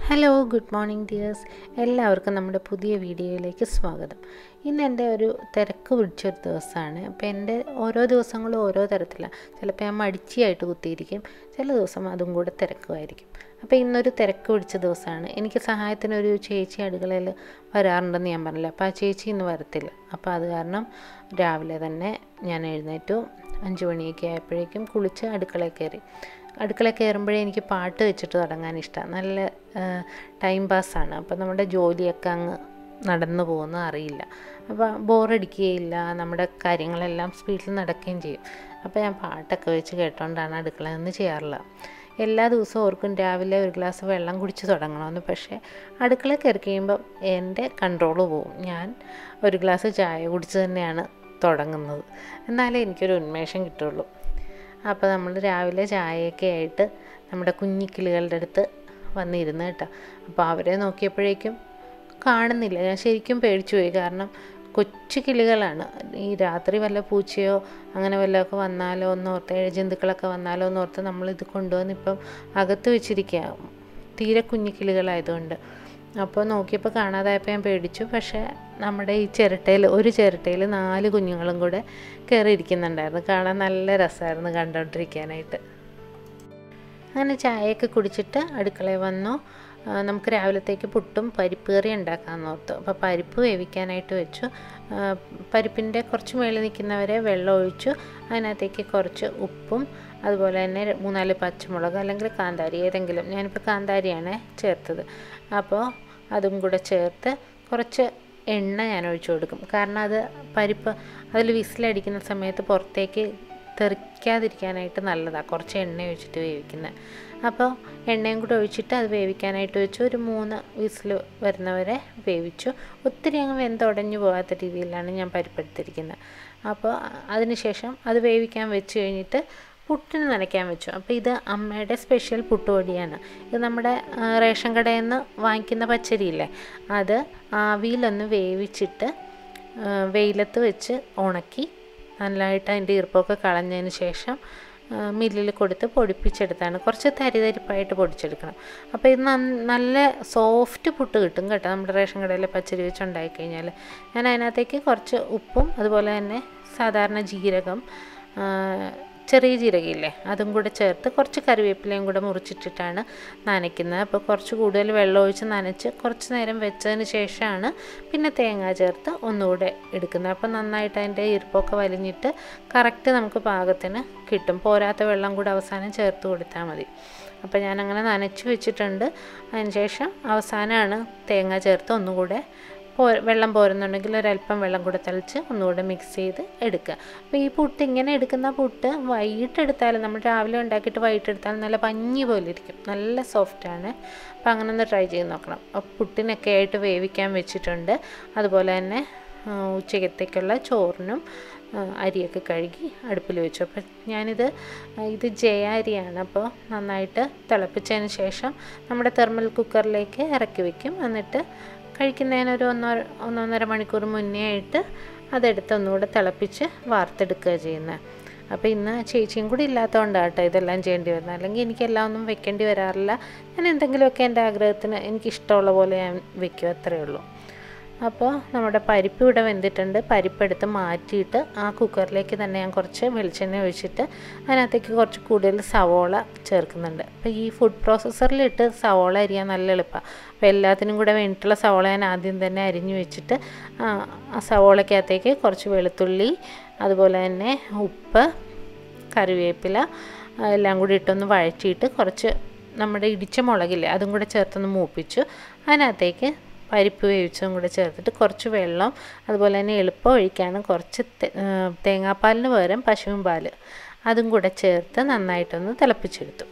hello good morning dears എല്ലാവർക്കും നമ്മുടെ പുതിയ വീഡിയോയിലേക്ക് സ്വാഗതം ഇന്ന് എൻ്റെ ഒരു തിരക്ക് പിടിച്ചൊരു ദിവസമാണ് അപ്പോൾ എൻ്റെ ഓരോ ദിവസങ്ങളും ഓരോ തരത്തിലാണ് ചിലപ്പോൾ ഞാൻ മടിച്ചിയായിട്ട് കുത്തിയിരിക്കും ചില ദിവസം അതും കൂടെ തിരക്കുമായിരിക്കും അപ്പോൾ ഇന്നൊരു തിരക്ക് പിടിച്ച ദിവസമാണ് എനിക്ക് സഹായത്തിനൊരു ചേച്ചി അടുക്കളയിൽ വരാറുണ്ടെന്ന് ഞാൻ പറഞ്ഞില്ല അപ്പോൾ ആ ചേച്ചി ഇന്ന് വരത്തില്ല അപ്പോൾ അത് കാരണം രാവിലെ തന്നെ ഞാൻ എഴുന്നേറ്റു അഞ്ച് മണിയൊക്കെ ആയപ്പോഴേക്കും കുളിച്ച് അടുക്കളയിൽ കയറി അടുക്കള കയറുമ്പോഴേ എനിക്ക് പാട്ട് വെച്ചിട്ട് തുടങ്ങാൻ ഇഷ്ടമാണ് നല്ല ടൈം പാസ്സാണ് അപ്പോൾ നമ്മുടെ ജോലിയൊക്കെ അങ്ങ് നടന്നു പോകുന്നത് അറിയില്ല അപ്പോൾ ബോറടിക്കുകയില്ല നമ്മുടെ കാര്യങ്ങളെല്ലാം സ്പീഡിൽ നടക്കുകയും ചെയ്യും അപ്പോൾ ഞാൻ പാട്ടൊക്കെ വെച്ച് കേട്ടോണ്ടാണ് അടുക്കളയിൽ നിന്ന് ചെയ്യാറുള്ളത് എല്ലാ ദിവസവും ഓർക്കും രാവിലെ ഒരു ഗ്ലാസ് വെള്ളം കുടിച്ച് തുടങ്ങണമെന്ന് പക്ഷേ അടുക്കള കയറി കഴിയുമ്പോൾ എൻ്റെ കൺട്രോൾ പോവും ഞാൻ ഒരു ഗ്ലാസ് ചായ കുടിച്ച് തന്നെയാണ് തുടങ്ങുന്നത് എന്നാലേ എനിക്കൊരു ഉന്മേഷം കിട്ടുള്ളൂ അപ്പോൾ നമ്മൾ രാവിലെ ചായയൊക്കെ ആയിട്ട് നമ്മുടെ കുഞ്ഞിക്കിളികളുടെ അടുത്ത് വന്നിരുന്ന് കേട്ടോ അപ്പോൾ അവരെ നോക്കിയപ്പോഴേക്കും കാണുന്നില്ല ഞാൻ ശരിക്കും പേടിച്ചു പോയി കാരണം കൊച്ചു കിളികളാണ് ഈ രാത്രി വല്ല പൂച്ചയോ അങ്ങനെ വല്ലതൊക്കെ വന്നാലോ എന്നോർത്ത് ജന്തുക്കളൊക്കെ വന്നാലോ എന്നോർത്ത് നമ്മളിത് കൊണ്ടുവന്ന് ഇപ്പം അകത്ത് വെച്ചിരിക്കുക തീരെ കുഞ്ഞു കിളികളായതുകൊണ്ട് അപ്പോൾ നോക്കിയപ്പോൾ കാണാതായപ്പോൾ ഞാൻ പേടിച്ചു പക്ഷേ നമ്മുടെ ഈ ചിരട്ടയിൽ ഒരു ചിരട്ടയിൽ നാല് കുഞ്ഞുങ്ങളും കൂടെ കയറിയിരിക്കുന്നുണ്ടായിരുന്നു കാണാൻ നല്ല രസമായിരുന്നു കണ്ടുകൊണ്ടിരിക്കാനായിട്ട് അങ്ങനെ ചായയൊക്കെ കുടിച്ചിട്ട് അടുക്കളയിൽ വന്നു നമുക്ക് രാവിലത്തേക്ക് പുട്ടും പരിപ്പ് കറി ഉണ്ടാക്കാമെന്ന് ഓർത്തു അപ്പോൾ പരിപ്പ് വേവിക്കാനായിട്ട് വെച്ചു പരിപ്പിൻ്റെ കുറച്ച് മേളിൽ നിൽക്കുന്നവരെ വെള്ളം ഒഴിച്ചു അതിനകത്തേക്ക് കുറച്ച് ഉപ്പും അതുപോലെ തന്നെ മൂന്നാല് പച്ചമുളക് അല്ലെങ്കിൽ കാന്താരി ഏതെങ്കിലും ഞാനിപ്പോൾ കാന്താരിയാണ് ചേർത്തത് അപ്പോൾ അതും കൂടെ ചേർത്ത് കുറച്ച് എണ്ണ ഞാൻ ഒഴിച്ചു കൊടുക്കും കാരണം അത് പരിപ്പ് അതിൽ വിസിലടിക്കുന്ന സമയത്ത് പുറത്തേക്ക് തെറിക്കാതിരിക്കാനായിട്ട് നല്ലതാണ് കുറച്ച് എണ്ണ ഒഴിച്ചിട്ട് വേവിക്കുന്നത് അപ്പോൾ എണ്ണയും കൂടെ ഒഴിച്ചിട്ട് അത് വേവിക്കാനായിട്ട് വെച്ചു ഒരു മൂന്ന് വിസിൽ വരുന്നവരെ വേവിച്ചു ഒത്തിരി അങ്ങ് വെന്തുടഞ്ഞു പോകാത്ത രീതിയിലാണ് ഞാൻ പരിപ്പെടുത്തിരിക്കുന്നത് അപ്പോൾ അതിനുശേഷം അത് വേവിക്കാൻ വെച്ച് കഴിഞ്ഞിട്ട് പുട്ടിന് നനയ്ക്കാൻ വെച്ചു അപ്പോൾ ഇത് അമ്മയുടെ സ്പെഷ്യൽ പുട്ടുപൊടിയാണ് ഇത് നമ്മുടെ റേഷൻ കടയിൽ നിന്ന് വാങ്ങിക്കുന്ന പച്ചരിയില്ലേ അത് ആവിയിലൊന്ന് വേവിച്ചിട്ട് വെയിലത്ത് വെച്ച് ഉണക്കി നല്ലതായിട്ട് അതിൻ്റെ ഈർപ്പമൊക്കെ കളഞ്ഞതിന് ശേഷം മില്ലിൽ കൊടുത്ത് പൊടിപ്പിച്ചെടുത്താണ് കുറച്ച് തരിതരിപ്പായിട്ട് പൊടിച്ചെടുക്കണം അപ്പോൾ ഇത് നല്ല സോഫ്റ്റ് പുട്ട് കിട്ടും കേട്ടോ നമ്മുടെ റേഷൻ കടയിലെ പച്ചരി വെച്ച് ഉണ്ടാക്കി കഴിഞ്ഞാൽ ഞാൻ അതിനകത്തേക്ക് കുറച്ച് ഉപ്പും അതുപോലെ തന്നെ സാധാരണ ജീരകം ചെറിയ ജീരകയില്ലേ അതും കൂടെ ചേർത്ത് കുറച്ച് കറിവേപ്പിലയും കൂടെ മുറിച്ചിട്ടിട്ടാണ് നനയ്ക്കുന്നത് അപ്പോൾ കുറച്ച് കൂടുതൽ വെള്ളം ഒഴിച്ച് നനച്ച് കുറച്ച് നേരം വെച്ചതിന് ശേഷമാണ് പിന്നെ തേങ്ങ ചേർത്ത് ഒന്നുകൂടെ എടുക്കുന്നത് അപ്പോൾ നന്നായിട്ട് അതിൻ്റെ ഈർപ്പൊക്കെ വലിഞ്ഞിട്ട് കറക്റ്റ് നമുക്ക് പാകത്തിന് കിട്ടും പോരാത്ത വെള്ളം കൂടെ അവസാനം ചേർത്ത് കൊടുത്താൽ മതി അപ്പോൾ ഞാനങ്ങനെ നനച്ച് വെച്ചിട്ടുണ്ട് അതിന് ശേഷം അവസാനമാണ് തേങ്ങ ചേർത്ത് ഒന്നുകൂടെ പോ വെള്ളം പോരുന്നുണ്ടെങ്കിൽ ഒരല്പം വെള്ളം കൂടെ തളിച്ച് ഒന്നുകൂടെ മിക്സ് ചെയ്ത് എടുക്കുക അപ്പോൾ ഈ പുട്ട് ഇങ്ങനെ എടുക്കുന്ന പുട്ട് വൈകിട്ട് എടുത്താലും നമ്മൾ രാവിലെ ഉണ്ടാക്കിയിട്ട് വൈകിട്ട് എടുത്താലും നല്ല പഞ്ഞി പോലെ ഇരിക്കും നല്ല സോഫ്റ്റാണ് അപ്പോൾ അങ്ങനെ ഒന്ന് ട്രൈ ചെയ്ത് നോക്കണം അപ്പോൾ പുട്ടിനൊക്കെ ആയിട്ട് വേവിക്കാൻ വെച്ചിട്ടുണ്ട് അതുപോലെ തന്നെ ഉച്ചക്കത്തേക്കുള്ള ചോറിനും അരിയൊക്കെ കഴുകി അടുപ്പിൽ വെച്ചു അപ്പോൾ ഞാനിത് ഇത് ജയ അരിയാണ് അപ്പോൾ നന്നായിട്ട് തിളപ്പിച്ചതിന് ശേഷം നമ്മുടെ തെർമൽ കുക്കറിലേക്ക് ഇറക്കി വെക്കും എന്നിട്ട് കഴിക്കുന്നതിനൊരു ഒന്നോ ഒന്നൊന്നര മണിക്കൂർ മുന്നേ ആയിട്ട് അതെടുത്ത് ഒന്നുകൂടെ തിളപ്പിച്ച് വാർത്തെടുക്കുക ചെയ്യുന്നത് അപ്പോൾ ഇന്ന് ചേച്ചിയും കൂടി ഇല്ലാത്തതുകൊണ്ടാണ് കേട്ടോ ഇതെല്ലാം ചെയ്യേണ്ടി വരുന്നത് അല്ലെങ്കിൽ എനിക്കെല്ലാം ഒന്നും വെക്കേണ്ടി വരാറില്ല ഞാൻ എന്തെങ്കിലുമൊക്കെ എൻ്റെ ആഗ്രഹത്തിന് എനിക്കിഷ്ടമുള്ള പോലെ ഞാൻ വെക്കും അത്രയേ ഉള്ളൂ അപ്പോൾ നമ്മുടെ പരിപ്പ് ഇവിടെ വെന്തിട്ടുണ്ട് പരിപ്പെടുത്ത് മാറ്റിയിട്ട് ആ കുക്കറിലേക്ക് തന്നെ ഞാൻ കുറച്ച് വെളിച്ചെണ്ണ ഒഴിച്ചിട്ട് അതിനകത്തേക്ക് കുറച്ച് കൂടുതൽ സവോള ചേർക്കുന്നുണ്ട് അപ്പോൾ ഈ ഫുഡ് പ്രോസസ്സറിലിട്ട് സവോള അരിയാൻ നല്ല എളുപ്പമാണ് അപ്പോൾ എല്ലാത്തിനും കൂടെ വേണ്ടിയിട്ടുള്ള സവോള ഞാൻ ആദ്യം തന്നെ അരിഞ്ഞു വെച്ചിട്ട് ആ സവോളയ്ക്കകത്തേക്ക് കുറച്ച് വെളുത്തുള്ളി അതുപോലെ തന്നെ ഉപ്പ് കറിവേപ്പില എല്ലാം കൂടി ഇട്ടൊന്ന് വഴറ്റിയിട്ട് കുറച്ച് നമ്മുടെ ഇടിച്ച മുളകില്ലേ അതും കൂടെ ചേർത്തൊന്ന് മൂപ്പിച്ചു അതിനകത്തേക്ക് പരിപ്പ് വേവിച്ചതും കൂടെ ചേർത്തിട്ട് കുറച്ച് വെള്ളം അതുപോലെ തന്നെ എളുപ്പം ഒഴിക്കാനും കുറച്ച് തേങ്ങാപ്പാലിന് പകരം പശുവും പാൽ അതും കൂടെ ചേർത്ത് നന്നായിട്ടൊന്ന് തിളപ്പിച്ചെടുത്തു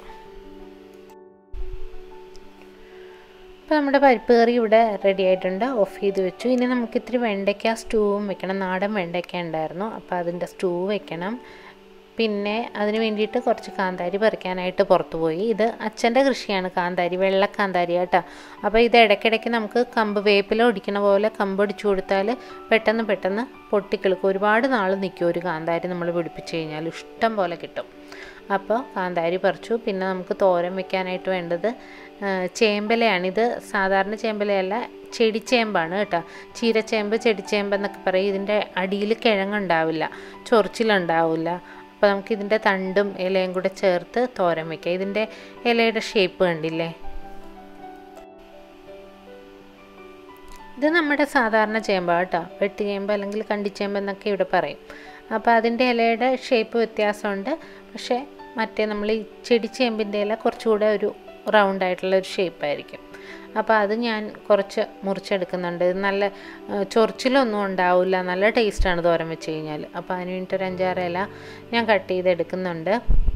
അപ്പോൾ നമ്മുടെ പരിപ്പ് കറി ഇവിടെ റെഡി ആയിട്ടുണ്ട് ഓഫ് ചെയ്ത് വെച്ചു ഇനി നമുക്ക് ഇത്തിരി വെണ്ടയ്ക്ക സ്റ്റൂവും വെക്കണം നാടൻ വെണ്ടയ്ക്ക ഉണ്ടായിരുന്നു അപ്പോൾ അതിൻ്റെ സ്റ്റൂ വെക്കണം പിന്നെ അതിന് വേണ്ടിയിട്ട് കുറച്ച് കാന്താരി പറിക്കാനായിട്ട് പുറത്തു പോയി ഇത് അച്ഛൻ്റെ കൃഷിയാണ് കാന്താരി വെള്ള കാന്താരി കേട്ടോ അപ്പോൾ ഇത് ഇടയ്ക്കിടയ്ക്ക് നമുക്ക് കമ്പ് വേപ്പില ഒടിക്കണ പോലെ കമ്പ് ഒടിച്ചു കൊടുത്താൽ പെട്ടെന്ന് പെട്ടെന്ന് പൊട്ടിക്കിളുക്കും ഒരുപാട് നാൾ നിൽക്കും ഒരു കാന്താരി നമ്മൾ പിടിപ്പിച്ച് കഴിഞ്ഞാൽ ഇഷ്ടം പോലെ കിട്ടും അപ്പോൾ കാന്താരി പറിച്ചു പിന്നെ നമുക്ക് തോരൻ വെക്കാനായിട്ട് വേണ്ടത് ചേമ്പലയാണിത് സാധാരണ ചേമ്പലയല്ല ചെടിച്ചേമ്പാണ് കേട്ടോ ചീരച്ചേമ്പ് ചെടിച്ചേമ്പ് എന്നൊക്കെ പറയും ഇതിൻ്റെ അടിയിൽ കിഴങ്ങുണ്ടാവില്ല ചൊറിച്ചിലുണ്ടാവില്ല അപ്പോൾ നമുക്ക് ഇതിൻ്റെ തണ്ടും ഇലയും കൂടെ ചേർത്ത് തോരൻ വയ്ക്കാം ഇതിൻ്റെ ഇലയുടെ ഷേപ്പ് കണ്ടില്ലേ ഇത് നമ്മുടെ സാധാരണ ചേമ്പാണ് കേട്ടോ വെട്ടുചേമ്പ് അല്ലെങ്കിൽ കണ്ടിച്ചേമ്പ് എന്നൊക്കെ ഇവിടെ പറയും അപ്പോൾ അതിൻ്റെ ഇലയുടെ ഷേപ്പ് വ്യത്യാസമുണ്ട് പക്ഷേ മറ്റേ നമ്മൾ ഈ ചെടിച്ചേമ്പിൻ്റെ ഇല കുറച്ചുകൂടെ ഒരു റൗണ്ട് ആയിട്ടുള്ള ഒരു ഷേപ്പായിരിക്കും അപ്പോൾ അത് ഞാൻ കുറച്ച് മുറിച്ചെടുക്കുന്നുണ്ട് ഇത് നല്ല ചൊറിച്ചിലൊന്നും ഉണ്ടാവില്ല നല്ല ടേസ്റ്റാണ് തോരൻ വെച്ച് കഴിഞ്ഞാൽ അപ്പോൾ അതിന് വേണ്ടിയിട്ട് ഒരു അഞ്ചാറ് ഇല ഞാൻ കട്ട് ചെയ്തെടുക്കുന്നുണ്ട്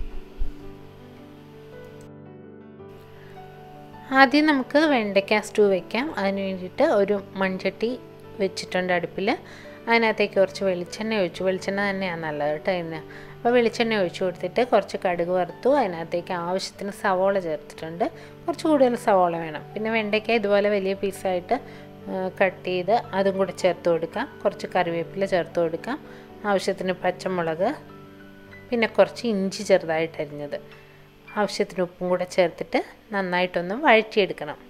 ആദ്യം നമുക്ക് വെണ്ടയ്ക്ക സ്റ്റൂ വെക്കാം അതിന് വേണ്ടിയിട്ട് ഒരു മൺചട്ടി വെച്ചിട്ടുണ്ട് അടുപ്പിൽ അതിനകത്തേക്ക് കുറച്ച് വെളിച്ചെണ്ണ ഒഴിച്ചു വെളിച്ചെണ്ണ തന്നെയാണ് നല്ലത് കേട്ടോ അതിന് അപ്പോൾ വെളിച്ചെണ്ണ ഒഴിച്ചു കൊടുത്തിട്ട് കുറച്ച് കടുക് വറുത്തു അതിനകത്തേക്ക് ആവശ്യത്തിന് സവോള ചേർത്തിട്ടുണ്ട് കുറച്ച് കൂടുതൽ സവോള വേണം പിന്നെ വെണ്ടയ്ക്ക ഇതുപോലെ വലിയ പീസായിട്ട് കട്ട് ചെയ്ത് അതും കൂടെ ചേർത്ത് കൊടുക്കാം കുറച്ച് കറിവേപ്പില ചേർത്ത് കൊടുക്കാം ആവശ്യത്തിന് പച്ചമുളക് പിന്നെ കുറച്ച് ഇഞ്ചി ചെറുതായിട്ട് അരിഞ്ഞത് ആവശ്യത്തിന് ഉപ്പും കൂടെ ചേർത്തിട്ട് നന്നായിട്ടൊന്ന് വഴറ്റിയെടുക്കണം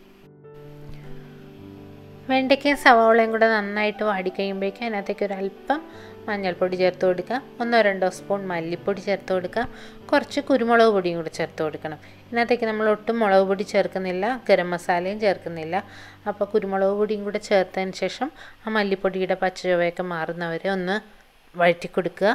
വെണ്ടയ്ക്കയും സവാളയും കൂടെ നന്നായിട്ട് വാടി കഴിയുമ്പോഴേക്കും അതിനകത്തേക്ക് ഒരു അല്പം മഞ്ഞൾപ്പൊടി ചേർത്ത് കൊടുക്കാം ഒന്നോ രണ്ടോ സ്പൂൺ മല്ലിപ്പൊടി ചേർത്ത് കൊടുക്കാം കുറച്ച് കുരുമുളക് പൊടിയും കൂടെ ചേർത്ത് കൊടുക്കണം ഇതിനകത്തേക്ക് നമ്മൾ ഒട്ടും മുളക് പൊടി ചേർക്കുന്നില്ല ഗരം മസാലയും ചേർക്കുന്നില്ല അപ്പോൾ കുരുമുളക് പൊടിയും കൂടെ ചേർത്തതിന് ശേഷം ആ മല്ലിപ്പൊടിയുടെ പച്ച ചുവയൊക്കെ മാറുന്നവരെ ഒന്ന് വഴറ്റി കൊടുക്കുക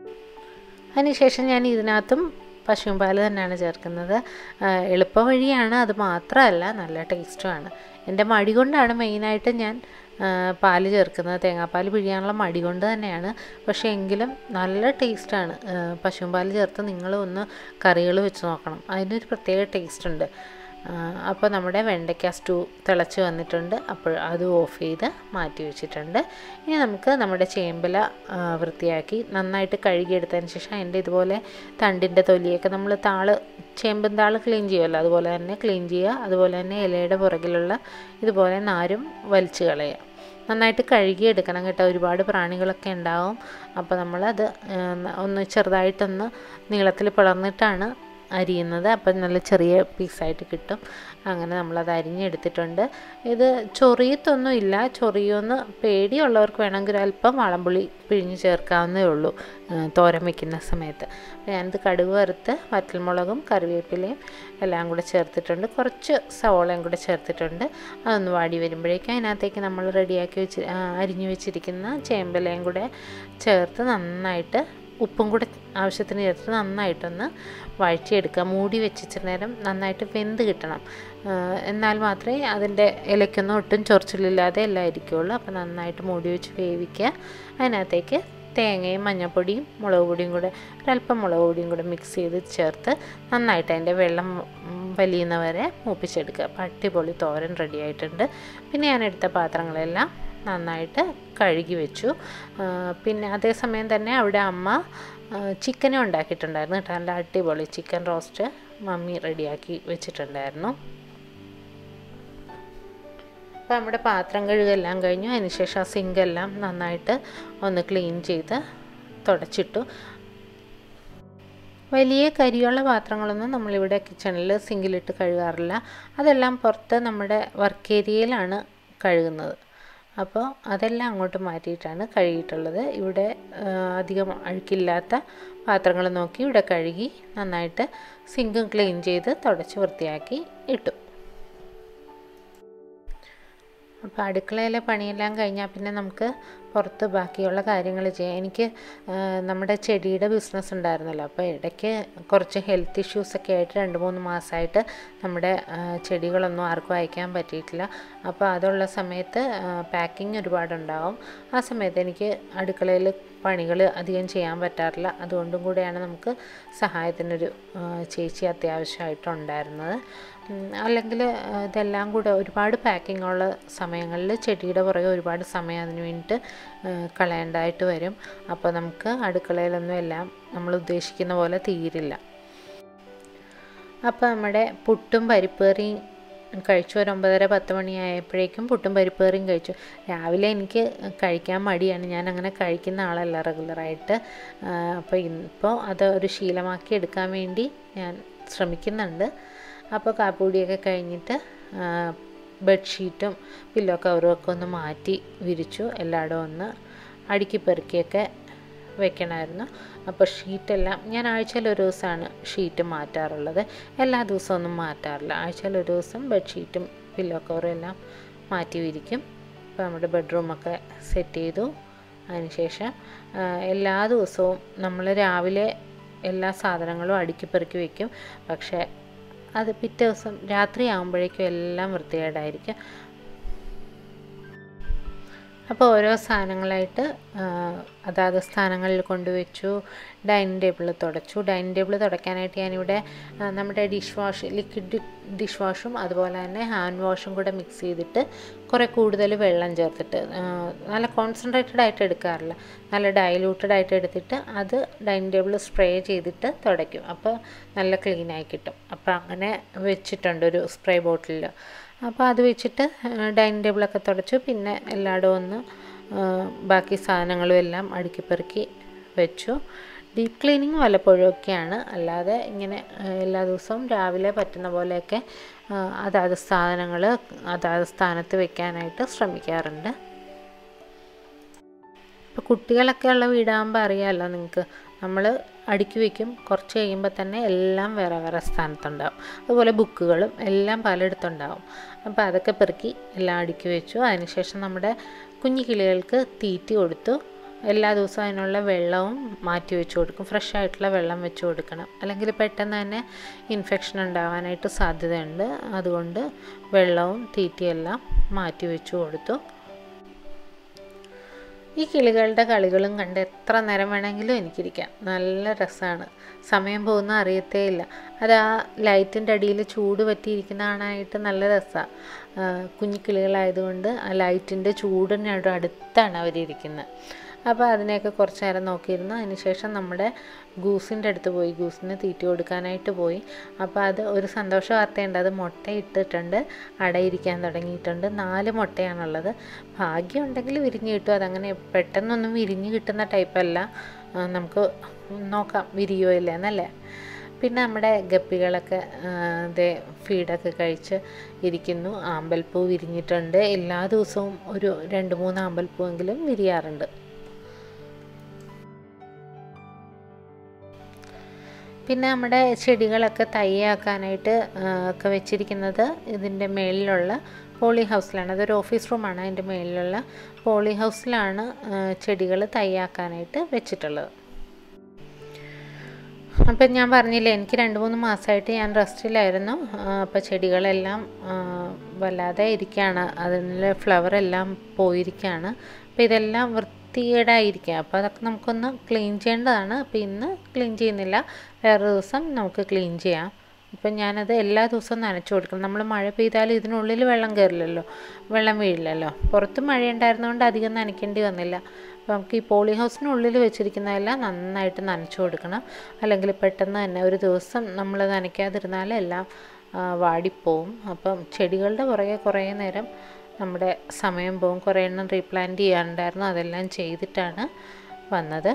അതിനുശേഷം ഞാൻ ഇതിനകത്തും പശുവും പാൽ തന്നെയാണ് ചേർക്കുന്നത് എളുപ്പ വഴിയാണ് അത് മാത്രമല്ല നല്ല ടേസ്റ്റുമാണ് എൻ്റെ മടി കൊണ്ടാണ് മെയിനായിട്ട് ഞാൻ പാല് ചേർക്കുന്നത് തേങ്ങാപ്പാൽ പിഴിയാനുള്ള മടി കൊണ്ട് തന്നെയാണ് പക്ഷേ എങ്കിലും നല്ല ടേസ്റ്റാണ് പശുവും പാൽ ചേർത്ത് നിങ്ങൾ ഒന്ന് കറികൾ വെച്ച് നോക്കണം അതിനൊരു പ്രത്യേക ടേസ്റ്റ് ഉണ്ട് അപ്പോൾ നമ്മുടെ വെണ്ടയ്ക്ക സ്റ്റൂ തിളച്ച് വന്നിട്ടുണ്ട് അപ്പോൾ അത് ഓഫ് ചെയ്ത് മാറ്റി വെച്ചിട്ടുണ്ട് ഇനി നമുക്ക് നമ്മുടെ ചേമ്പല വൃത്തിയാക്കി നന്നായിട്ട് കഴുകിയെടുത്തതിന് ശേഷം അതിൻ്റെ ഇതുപോലെ തണ്ടിൻ്റെ തൊലിയൊക്കെ നമ്മൾ താള് ചേമ്പൻ താള് ക്ലീൻ ചെയ്യുമല്ലോ അതുപോലെ തന്നെ ക്ലീൻ ചെയ്യുക അതുപോലെ തന്നെ ഇലയുടെ പുറകിലുള്ള ഇതുപോലെ നാരും വലിച്ചു കളയുക നന്നായിട്ട് കഴുകിയെടുക്കണം കേട്ടോ ഒരുപാട് പ്രാണികളൊക്കെ ഉണ്ടാവും അപ്പോൾ നമ്മളത് ഒന്ന് ചെറുതായിട്ടൊന്ന് നീളത്തിൽ പിളർന്നിട്ടാണ് അരിയുന്നത് അപ്പം നല്ല ചെറിയ പീസായിട്ട് കിട്ടും അങ്ങനെ നമ്മളത് അരിഞ്ഞെടുത്തിട്ടുണ്ട് ഇത് ചൊറിയത്തൊന്നും ഇല്ല ചൊറിയൊന്ന് പേടിയുള്ളവർക്ക് വേണമെങ്കിൽ അല്പം വളംപുളി പിഴിഞ്ഞ് ചേർക്കാവുന്നേ ഉള്ളൂ തോരൻ വയ്ക്കുന്ന സമയത്ത് ഞാനിത് കടുക് വറുത്ത് വറ്റൽമുളകും കറിവേപ്പിലയും എല്ലാം കൂടെ ചേർത്തിട്ടുണ്ട് കുറച്ച് സവോളയും കൂടെ ചേർത്തിട്ടുണ്ട് അതൊന്ന് വാടി വരുമ്പോഴേക്കും അതിനകത്തേക്ക് നമ്മൾ റെഡിയാക്കി വെച്ച് അരിഞ്ഞു വെച്ചിരിക്കുന്ന ചേമ്പലയും കൂടെ ചേർത്ത് നന്നായിട്ട് ഉപ്പും കൂടെ ആവശ്യത്തിന് ചേർത്ത് നന്നായിട്ടൊന്ന് വഴറ്റിയെടുക്കുക മൂടി വെച്ചിട്ട് നേരം നന്നായിട്ട് വെന്ത് കിട്ടണം എന്നാൽ മാത്രമേ അതിൻ്റെ ഇലയ്ക്കൊന്നും ഒട്ടും ചൊറിച്ചിലില്ലാതെ എല്ലാം ഇരിക്കുകയുള്ളൂ അപ്പോൾ നന്നായിട്ട് മൂടി വെച്ച് വേവിക്കുക അതിനകത്തേക്ക് തേങ്ങയും മഞ്ഞൾപ്പൊടിയും മുളക് പൊടിയും കൂടെ ഒരല്പം മുളക് പൊടിയും കൂടെ മിക്സ് ചെയ്ത് ചേർത്ത് നന്നായിട്ട് അതിൻ്റെ വെള്ളം വലിയുന്നവരെ മൂപ്പിച്ചെടുക്കുക അപ്പോൾ അടിപൊളി തോരൻ റെഡി ആയിട്ടുണ്ട് പിന്നെ ഞാൻ എടുത്ത പാത്രങ്ങളെല്ലാം നന്നായിട്ട് കഴുകി വെച്ചു പിന്നെ അതേസമയം തന്നെ അവിടെ അമ്മ ചിക്കനും ഉണ്ടാക്കിയിട്ടുണ്ടായിരുന്നു കേട്ടോ നല്ല അടിപൊളി ചിക്കൻ റോസ്റ്റ് മമ്മി റെഡിയാക്കി വെച്ചിട്ടുണ്ടായിരുന്നു അപ്പോൾ നമ്മുടെ പാത്രം കഴുകെല്ലാം കഴിഞ്ഞു അതിനുശേഷം ആ സിങ്കെല്ലാം നന്നായിട്ട് ഒന്ന് ക്ലീൻ ചെയ്ത് തുടച്ചിട്ടു വലിയ കരിയുള്ള പാത്രങ്ങളൊന്നും നമ്മളിവിടെ കിച്ചണിൽ സിങ്കിലിട്ട് കഴുകാറില്ല അതെല്ലാം പുറത്ത് നമ്മുടെ വർക്ക് ഏരിയയിലാണ് കഴുകുന്നത് അപ്പോൾ അതെല്ലാം അങ്ങോട്ട് മാറ്റിയിട്ടാണ് കഴുകിയിട്ടുള്ളത് ഇവിടെ അധികം അഴുക്കില്ലാത്ത പാത്രങ്ങൾ നോക്കി ഇവിടെ കഴുകി നന്നായിട്ട് സിങ്കും ക്ലീൻ ചെയ്ത് തുടച്ച് വൃത്തിയാക്കി ഇട്ടു അപ്പോൾ അടുക്കളയിലെ പണിയെല്ലാം കഴിഞ്ഞാൽ പിന്നെ നമുക്ക് പുറത്ത് ബാക്കിയുള്ള കാര്യങ്ങൾ ചെയ്യാം എനിക്ക് നമ്മുടെ ചെടിയുടെ ബിസിനസ് ഉണ്ടായിരുന്നല്ലോ അപ്പോൾ ഇടയ്ക്ക് കുറച്ച് ഹെൽത്ത് ഇഷ്യൂസൊക്കെ ആയിട്ട് രണ്ട് മൂന്ന് മാസമായിട്ട് നമ്മുടെ ചെടികളൊന്നും ആർക്കും അയക്കാൻ പറ്റിയിട്ടില്ല അപ്പോൾ അതുള്ള സമയത്ത് പാക്കിംഗ് ഒരുപാടുണ്ടാവും ആ സമയത്ത് എനിക്ക് അടുക്കളയിൽ പണികൾ അധികം ചെയ്യാൻ പറ്റാറില്ല അതുകൊണ്ടും കൂടെയാണ് നമുക്ക് സഹായത്തിനൊരു ചേച്ചി അത്യാവശ്യമായിട്ടുണ്ടായിരുന്നത് അല്ലെങ്കിൽ ഇതെല്ലാം കൂടെ ഒരുപാട് പാക്കിംഗ് ഉള്ള സമയങ്ങളിൽ ചെടിയുടെ പുറകെ ഒരുപാട് സമയം അതിന് വേണ്ടിയിട്ട് കളയേണ്ടതായിട്ട് വരും അപ്പോൾ നമുക്ക് അടുക്കളയിലൊന്നും എല്ലാം നമ്മൾ ഉദ്ദേശിക്കുന്ന പോലെ തീരില്ല അപ്പോൾ നമ്മുടെ പുട്ടും പരിപ്പേറിയും കഴിച്ചു ഒരു ഒമ്പതര പത്ത് മണിയായപ്പോഴേക്കും പുട്ടും പരിപ്പ് കറിയും കഴിച്ചു രാവിലെ എനിക്ക് കഴിക്കാൻ മടിയാണ് ഞാൻ അങ്ങനെ കഴിക്കുന്ന ആളല്ല റെഗുലറായിട്ട് അപ്പോൾ ഇപ്പോൾ അത് ഒരു ശീലമാക്കി എടുക്കാൻ വേണ്ടി ഞാൻ ശ്രമിക്കുന്നുണ്ട് അപ്പോൾ കാപ്പുടിയൊക്കെ കഴിഞ്ഞിട്ട് ബെഡ്ഷീറ്റും പില്ലോ കവറും ഒക്കെ ഒന്ന് മാറ്റി വിരിച്ചു എല്ലായിടും ഒന്ന് അടുക്കി പെറുക്കിയൊക്കെ വെക്കണമായിരുന്നു അപ്പോൾ ഷീറ്റെല്ലാം ഞാൻ ആഴ്ചയിൽ ഒരു ദിവസമാണ് ഷീറ്റ് മാറ്റാറുള്ളത് എല്ലാ ദിവസവും ഒന്നും മാറ്റാറില്ല ആഴ്ചയിൽ ഒരു ദിവസം ബെഡ്ഷീറ്റും പില്ലോ കവറും എല്ലാം മാറ്റി വിരിക്കും അപ്പോൾ നമ്മുടെ ബെഡ്റൂമൊക്കെ സെറ്റ് ചെയ്തു അതിനുശേഷം എല്ലാ ദിവസവും നമ്മൾ രാവിലെ എല്ലാ സാധനങ്ങളും അടുക്കി പെറുക്കി വെക്കും പക്ഷേ അത് പിറ്റേ ദിവസം രാത്രി ആകുമ്പോഴേക്കും എല്ലാം വൃത്തികേടായിരിക്കും അപ്പോൾ ഓരോ സാധനങ്ങളായിട്ട് അതാത് സ്ഥാനങ്ങളിൽ കൊണ്ടുവച്ചു ഡൈനിങ് ടേബിൾ തുടച്ചു ഡൈനിങ് ടേബിൾ തുടയ്ക്കാനായിട്ട് ഞാനിവിടെ നമ്മുടെ ഡിഷ് വാഷ് ലിക്വിഡ് ഡിഷ് വാഷും അതുപോലെ തന്നെ ഹാൻഡ് വാഷും കൂടെ മിക്സ് ചെയ്തിട്ട് കുറേ കൂടുതൽ വെള്ളം ചേർത്തിട്ട് നല്ല കോൺസെൻട്രേറ്റഡ് ആയിട്ട് എടുക്കാറില്ല നല്ല ഡൈലൂട്ടഡ് ആയിട്ട് എടുത്തിട്ട് അത് ഡൈനിങ് ടേബിൾ സ്പ്രേ ചെയ്തിട്ട് തുടയ്ക്കും അപ്പോൾ നല്ല ക്ലീനായി കിട്ടും അപ്പോൾ അങ്ങനെ വെച്ചിട്ടുണ്ട് ഒരു സ്പ്രേ ബോട്ടിലിൽ അപ്പോൾ അത് വെച്ചിട്ട് ഡൈനിങ് ടേബിളൊക്കെ തുടച്ചു പിന്നെ എല്ലായിടും ഒന്ന് ബാക്കി സാധനങ്ങളും എല്ലാം അടുക്കിപ്പെറുക്കി വെച്ചു ഡീപ്പ് ക്ലീനിങ് വല്ലപ്പോഴും ഒക്കെയാണ് അല്ലാതെ ഇങ്ങനെ എല്ലാ ദിവസവും രാവിലെ പറ്റുന്ന പോലെയൊക്കെ അതാത് സാധനങ്ങൾ അതാത് സ്ഥാനത്ത് വെക്കാനായിട്ട് ശ്രമിക്കാറുണ്ട് ഇപ്പോൾ കുട്ടികളൊക്കെ ഉള്ള വീടാകുമ്പോൾ അറിയാമല്ലോ നിങ്ങൾക്ക് നമ്മൾ അടുക്കി വയ്ക്കും കുറച്ച് കഴിയുമ്പോൾ തന്നെ എല്ലാം വേറെ വേറെ സ്ഥാനത്തുണ്ടാവും അതുപോലെ ബുക്കുകളും എല്ലാം പലയിടത്തുണ്ടാവും അപ്പോൾ അതൊക്കെ പെറുക്കി എല്ലാം അടുക്കി വെച്ചു അതിനുശേഷം നമ്മുടെ കുഞ്ഞു കിളികൾക്ക് തീറ്റി കൊടുത്തു എല്ലാ ദിവസവും അതിനുള്ള വെള്ളവും മാറ്റി വെച്ച് കൊടുക്കും ഫ്രഷ് ആയിട്ടുള്ള വെള്ളം വെച്ച് കൊടുക്കണം അല്ലെങ്കിൽ പെട്ടെന്ന് തന്നെ ഇൻഫെക്ഷൻ ഉണ്ടാകാനായിട്ട് സാധ്യതയുണ്ട് അതുകൊണ്ട് വെള്ളവും തീറ്റിയെല്ലാം മാറ്റി വെച്ച് കൊടുത്തു ഈ കിളികളുടെ കളികളും കണ്ട് എത്ര നേരം വേണമെങ്കിലും എനിക്കിരിക്കാം നല്ല രസമാണ് സമയം പോകുന്ന അറിയത്തേ ഇല്ല അത് ആ ലൈറ്റിൻ്റെ അടിയിൽ ചൂട് പറ്റിയിരിക്കുന്നതാണായിട്ട് നല്ല രസമാണ് കുഞ്ഞു കിളികളായതുകൊണ്ട് ആ ലൈറ്റിൻ്റെ ചൂടിനോട് അടുത്താണ് അവരിയ്ക്കുന്നത് അപ്പോൾ അതിനെയൊക്കെ കുറച്ച് നേരം നോക്കിയിരുന്നു അതിനുശേഷം നമ്മുടെ ഗൂസിൻ്റെ അടുത്ത് പോയി ഗൂസിന് തീറ്റ കൊടുക്കാനായിട്ട് പോയി അപ്പോൾ അത് ഒരു സന്തോഷ വാർത്തയുണ്ട് അത് മുട്ട ഇട്ടിട്ടുണ്ട് അടയിരിക്കാൻ തുടങ്ങിയിട്ടുണ്ട് നാല് മുട്ടയാണുള്ളത് ഭാഗ്യമുണ്ടെങ്കിൽ വിരിഞ്ഞ് കിട്ടും അതങ്ങനെ പെട്ടെന്നൊന്നും വിരിഞ്ഞ് കിട്ടുന്ന ടൈപ്പല്ല നമുക്ക് നോക്കാം വിരിയോ ഇല്ല എന്നല്ലേ പിന്നെ നമ്മുടെ ഗപ്പികളൊക്കെ ഇതേ ഫീഡൊക്കെ കഴിച്ച് ഇരിക്കുന്നു ആമ്പൽപ്പൂ വിരിഞ്ഞിട്ടുണ്ട് എല്ലാ ദിവസവും ഒരു രണ്ട് മൂന്ന് ആമ്പൽപ്പൂവെങ്കിലും വിരിയാറുണ്ട് പിന്നെ നമ്മുടെ ചെടികളൊക്കെ തയ്യാക്കാനായിട്ട് ഒക്കെ വെച്ചിരിക്കുന്നത് ഇതിൻ്റെ മേളിലുള്ള പോളി ഹൗസിലാണ് അതൊരു ഓഫീസ് റൂമാണ് അതിൻ്റെ മേളിലുള്ള പോളി ഹൗസിലാണ് ചെടികൾ തയ്യാക്കാനായിട്ട് വെച്ചിട്ടുള്ളത് അപ്പം ഞാൻ പറഞ്ഞില്ലേ എനിക്ക് രണ്ട് മൂന്ന് മാസമായിട്ട് ഞാൻ റെസ്റ്റിലായിരുന്നു അപ്പോൾ ചെടികളെല്ലാം വല്ലാതെ ഇരിക്കുകയാണ് അതിൻ്റെ ഫ്ലവർ എല്ലാം പോയിരിക്കുകയാണ് അപ്പോൾ ഇതെല്ലാം വൃത്തികേടായിരിക്കുക അപ്പോൾ അതൊക്കെ നമുക്കൊന്ന് ക്ലീൻ ചെയ്യേണ്ടതാണ് അപ്പോൾ ഇന്ന് ക്ലീൻ ചെയ്യുന്നില്ല വേറെ ദിവസം നമുക്ക് ക്ലീൻ ചെയ്യാം ഇപ്പം ഞാനത് എല്ലാ ദിവസവും നനച്ചു കൊടുക്കണം നമ്മൾ മഴ പെയ്താലും ഇതിനുള്ളിൽ വെള്ളം കയറില്ലല്ലോ വെള്ളം വീഴില്ലല്ലോ പുറത്ത് മഴയുണ്ടായിരുന്നതുകൊണ്ട് അധികം നനയ്ക്കേണ്ടി വന്നില്ല അപ്പോൾ നമുക്ക് ഈ പോളി ഹൗസിനുള്ളിൽ വെച്ചിരിക്കുന്നതെല്ലാം നന്നായിട്ട് നനച്ചു കൊടുക്കണം അല്ലെങ്കിൽ പെട്ടെന്ന് തന്നെ ഒരു ദിവസം നമ്മൾ നനയ്ക്കാതിരുന്നാൽ എല്ലാം വാടിപ്പോവും അപ്പം ചെടികളുടെ പുറകെ കുറേ നേരം നമ്മുടെ സമയം പോകും കുറേ എണ്ണം റീപ്ലാന്റ് ചെയ്യാനുണ്ടായിരുന്നു അതെല്ലാം ചെയ്തിട്ടാണ് വന്നത്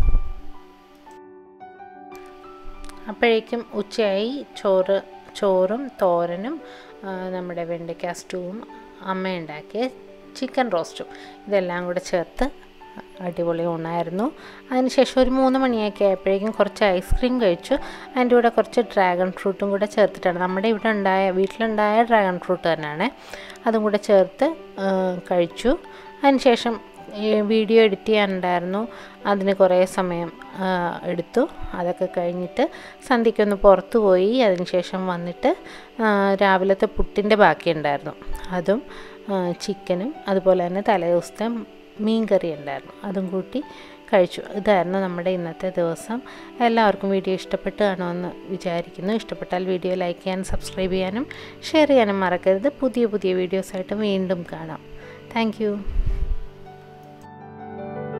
അപ്പോഴേക്കും ഉച്ചയായി ചോറ് ചോറും തോരനും നമ്മുടെ വെണ്ടയ്ക്ക സ്റ്റൂവും അമ്മ ഉണ്ടാക്കിയ ചിക്കൻ റോസ്റ്റും ഇതെല്ലാം കൂടെ ചേർത്ത് അടിപൊളി ഊണായിരുന്നു അതിനുശേഷം ഒരു മൂന്ന് മണിയൊക്കെ ആയപ്പോഴേക്കും കുറച്ച് ഐസ്ക്രീം കഴിച്ചു അതിൻ്റെ കൂടെ കുറച്ച് ഡ്രാഗൺ ഫ്രൂട്ടും കൂടെ ചേർത്തിട്ടാണ് നമ്മുടെ ഇവിടെ ഉണ്ടായ വീട്ടിലുണ്ടായ ഡ്രാഗൺ ഫ്രൂട്ട് തന്നെയാണ് അതും കൂടെ ചേർത്ത് കഴിച്ചു അതിനുശേഷം വീഡിയോ എഡിറ്റ് ചെയ്യാനുണ്ടായിരുന്നു അതിന് കുറേ സമയം എടുത്തു അതൊക്കെ കഴിഞ്ഞിട്ട് സന്ധ്യയ്ക്കൊന്ന് പുറത്തു പോയി അതിനുശേഷം വന്നിട്ട് രാവിലത്തെ പുട്ടിൻ്റെ ബാക്കി ഉണ്ടായിരുന്നു അതും ചിക്കനും അതുപോലെ തന്നെ തലേദിവസത്തെ മീൻ കറി ഉണ്ടായിരുന്നു അതും കൂട്ടി കഴിച്ചു ഇതായിരുന്നു നമ്മുടെ ഇന്നത്തെ ദിവസം എല്ലാവർക്കും വീഡിയോ ഇഷ്ടപ്പെട്ട് കാണുമെന്ന് വിചാരിക്കുന്നു ഇഷ്ടപ്പെട്ടാൽ വീഡിയോ ലൈക്ക് ചെയ്യാനും സബ്സ്ക്രൈബ് ചെയ്യാനും ഷെയർ ചെയ്യാനും മറക്കരുത് പുതിയ പുതിയ വീഡിയോസായിട്ട് വീണ്ടും കാണാം താങ്ക്